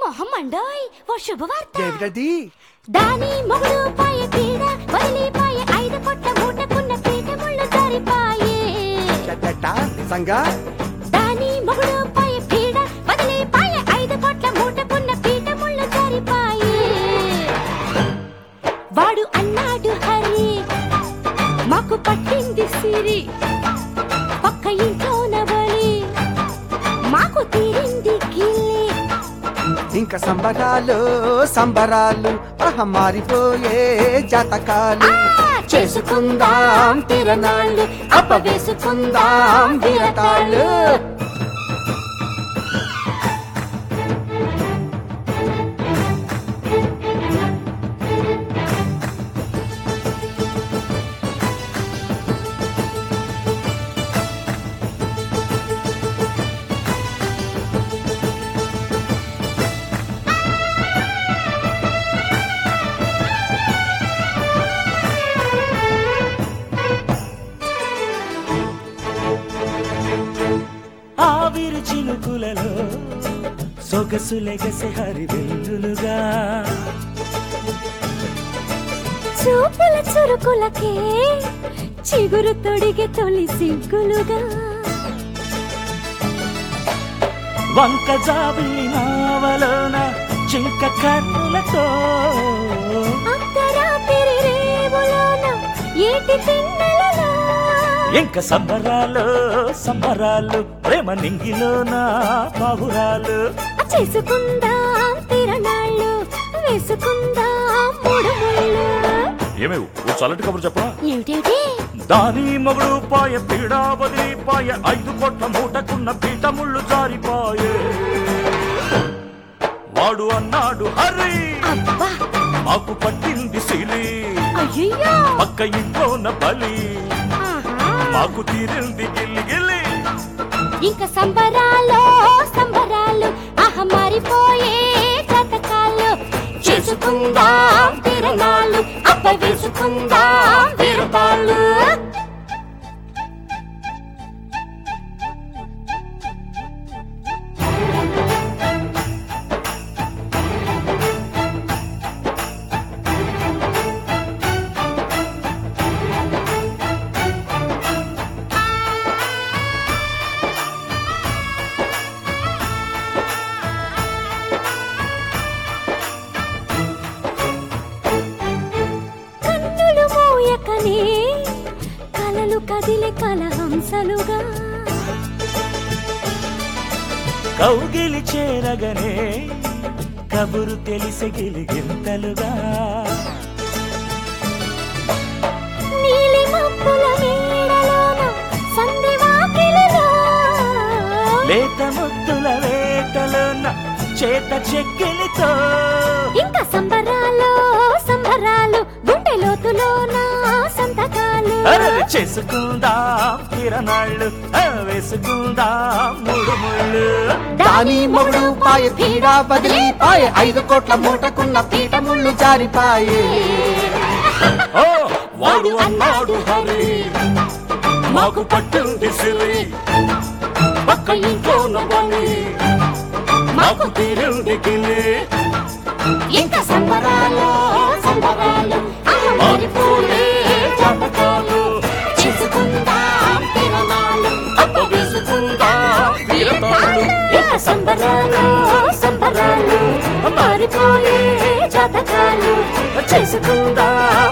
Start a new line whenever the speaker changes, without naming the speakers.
మొహం మండోయ్ ఓ శుభవార్త
ఏమిటది
దాని మొగుడు పాయ పీడ వదిలిపాయ ఐదు పొట్ల మూటకున్న పీట ముళ్ళు జారిపాయే
చట్టట నిజంగా
దాని మొగుడు పాయ పీడ వదిలిపాయ ఐదు పొట్ల మూటకున్న పీట ముళ్ళు జారిపాయే వాడు అన్నాడు హరి మాకు పట్టింది సిరి పక్క ఇంట్లోన బలి మాకు తీరింది గిల్లి
ఇంకా సంబరాలు సంబరాలు ఆహ మారిపోయే జాతకాలు చేసుకుందాం తిరనాళ్ళు అప్ప వేసుకుందాం విరతాళ్ళు
ఆవిరి చినుకులలో సొగసులెగసె హరివెల్లులుగా
చూపుల చురుకులకే చిగురు తొడిగే తొలి సిగ్గులుగా
వంక జాబిలి నావలోన చింక కన్నులతో
అర్ధరాత్రి రేవులోన ఏటి తిన్నెలలో
ఇంక సంబరాలు సంబరాలు ప్రేమ నింగిలోన బాహురాలు
చేసుకుందాం తిరణాళ్ళు వేసుకుందాం మూడు ముళ్ళు
ఏమే ఓ చల్లటి కబురు చెప్పరా
ఏమిటేమిటి
దాని మొగుడు పాయ పీడా వదిలిపాయ ఐదు కోట్ల మూటకున్న పీట ముళ్ళు జారిపాయే వాడు అన్నాడు హరి
అబ్బా
మాకు పట్టింది సిలి
అయ్యయ్యో
పక్క ఇంట్లోన బలి
ఆహా.
మాకు తీరింది గిల్లి గిల్లి
ఇంకా సంబరాలు సంబరాలు ఆహ మారిపోయే జాతకాలు చేసుకుందాం తిరణాలు అప్ప వేసుకుందాం వీరతాళ్ళు కన్నులు మోయకనే కలలు కదిలే కలహంసలుగా
కౌగిలి చేరగనే కబురు తెలిసే గిలిగింతలుగా
నీలి మబ్బుల మేడలోన సంధి వాకిలిలో
లేత ముద్దుల వేటలోన చేత చెక్కిలితో
ఇంకా సంబరాలు సంబరాలు గుండె లోతులోన సంతకాలు
అరవి చేసుకుందాం తిరనాళ్ళు ఆ, వేసుకుందాం మూడు ముళ్ళు
దాని మొగుడు పాయ పీడా బదిలీ పాయ ఐదు కోట్ల మూటకున్న పీట ముళ్ళు జారిపాయే
ఓ వాడు అన్నాడు హరి మాకు పట్టింది సిరి పక్క ఇంట్లోన బలి మాకు తీరింది గిలి
ఇంకా సంబరాలు సంబరాలు
మారిపోయే జాతకాలు
చేసుకుందాం తిరణాలు
అప్ప వేసుకుందాం వీరతాళ్ళు
ఇంకా సంబరాలు సంబరాలు మారిపోయే జాతకాలు
చేసుకుందాం